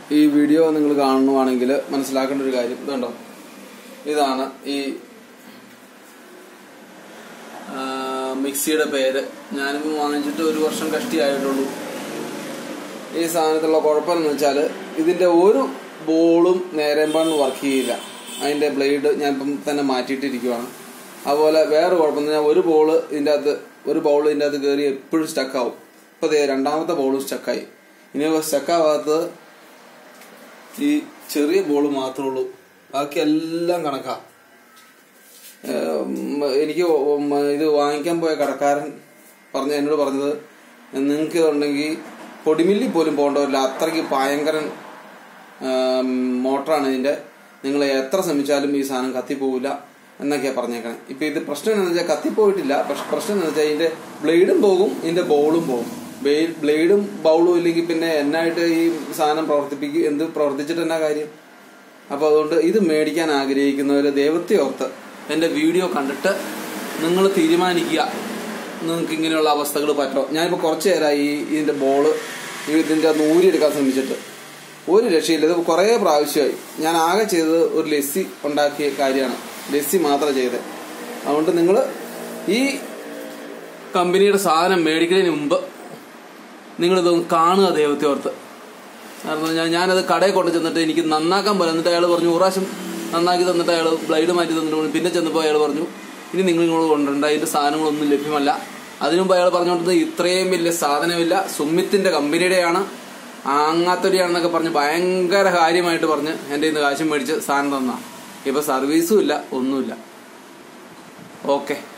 ഈ വീഡിയോ നിങ്ങൾ കാണുവാണെങ്കിൽ മനസ്സിലാക്കേണ്ട ഒരു കാര്യം ഇതുണ്ടോ ഇതാണ് ഈ ആ, മിക്സിയുടെ പേര് ഞാനിപ്പോൾ വാങ്ങിച്ചിട്ട് ഒരു വർഷം കഷ്ടിയായിട്ടുള്ളൂ ഈ സാധനത്തിലുള്ള കുഴപ്പമെന്ന് വെച്ചാൽ ഇതിന്റെ ഒരു ബോളും നേരമ്പാണ് വർക്ക് ചെയ്യില്ല അതിന്റെ ബ്ലേഡ് ഞാൻ ഇപ്പം തന്നെ മാറ്റിയിട്ടിരിക്കുവാണ് അതുപോലെ വേറെ കുഴപ്പമെന്ന് ഞാൻ ഒരു ബോള് ഇതിൻ്റെ അകത്ത് ഒരു ബൗൾ ഇതിൻ്റെ അകത്ത് കയറി എപ്പോഴും സ്റ്റക്കാവും ഇപ്പം ദേ രണ്ടാമത്തെ ബോളും സ്റ്റക്കായി ഇനി സ്റ്റക്കാവാത്തത് ഈ ചെറിയ ബോള് മാത്രമേ ഉള്ളൂ ബാക്കി എല്ലാം കണക്കാ ഏം, എനിക്ക് ഉം ഇത് വാങ്ങിക്കാൻ പോയ കടക്കാരൻ പറഞ്ഞ എന്നോട് പറഞ്ഞത് നിങ്ങൾക്ക് ഉണ്ടെങ്കിൽ പൊടിമില്ലി പോലും പോകേണ്ടവരില്ല അത്രയ്ക്ക് ഭയങ്കരൻ ആം, മോട്ടറാണ് ഇതിന്റെ നിങ്ങൾ എത്ര ശ്രമിച്ചാലും ഈ സാധനം കത്തിപ്പോവില്ല എന്നൊക്കെയാ പറഞ്ഞേക്കണേ ഇപ്പൊ ഇത് പ്രശ്നം എന്താണെന്ന് വെച്ചാൽ കത്തിപ്പോയിട്ടില്ല പക്ഷെ പ്രശ്നം എന്താണെന്ന് വെച്ചാൽ ഇതിന്റെ ബ്ലേഡും പോകും ഇതിന്റെ ബൗളും പോകും ബേ- ബ്ലേഡും ബൗളും ഇല്ലെങ്കിൽ പിന്നെ എന്നായിട്ട് ഈ സാധനം പ്രവർത്തിപ്പിക്കും എന്ത് പ്രവർത്തിച്ചിട്ട് എന്നാ കാര്യം അപ്പൊ അതുകൊണ്ട് ഇത് മേടിക്കാൻ ആഗ്രഹിക്കുന്നവര് ദൈവത്തെ ഓർത്ത് എന്റെ വീഡിയോ കണ്ടിട്ട് നിങ്ങൾ തീരുമാനിക്കുക നിങ്ങൾക്ക് ഇങ്ങനെയുള്ള അവസ്ഥകൾ പറ്റോ ഞാനിപ്പോ കുറച്ചു നേരമായി ഈ ഇതിന്റെ ബോള് ഇതിന്റെ നൂരിയെടുക്കാൻ ശ്രമിച്ചിട്ട് ഒരു രക്ഷയില്ല ഇത് കുറേ പ്രാവശ്യമായി ഞാൻ ആകെ ചെയ്തത് ഒരു ലസ്സി ഉണ്ടാക്കിയ കാര്യമാണ് ലസ്സി മാത്രം ചെയ്തത് അതുകൊണ്ട് നിങ്ങൾ ഈ കമ്പനിയുടെ സാധനം മേടിക്കുന്നതിന് മുമ്പ് നിങ്ങളിത് കാണുക ദൈവത്തെ ഓർത്ത് കാരണം ഞാൻ ഞാനത് കടയിൽ കൊണ്ട് ചെന്നിട്ട് എനിക്ക് നന്നാക്കാൻ പോലെ എന്നിട്ട് അയാൾ പറഞ്ഞു ഒരു പ്രാവശ്യം നന്നാക്കി തന്നിട്ട് അയാൾ ബ്ലൈഡ് മാറ്റി തന്നിട്ട് പിന്നെ ചെന്നപ്പോൾ അയാൾ പറഞ്ഞു ഇനി നിങ്ങൾ ഇങ്ങോട്ട് കൊണ്ടുവരണ്ട അതിന്റെ സാധനങ്ങളൊന്നും ലഭ്യമല്ല അതിനു മുമ്പ് അയാൾ പറഞ്ഞുകൊണ്ടത് ഇത്രയും വലിയ സാധനമില്ല സുമിത്തിന്റെ കമ്പനിയുടെയാണ് ആങ്ങാത്തൊരിയാണെന്നൊക്കെ പറഞ്ഞ് ഭയങ്കര കാര്യമായിട്ട് പറഞ്ഞ് എൻ്റെ ഇന്ന് കാശും മേടിച്ച് സാധനം തന്നാ ഇപ്പൊ സർവീസും ഇല്ല ഒന്നുമില്ല ഓക്കെ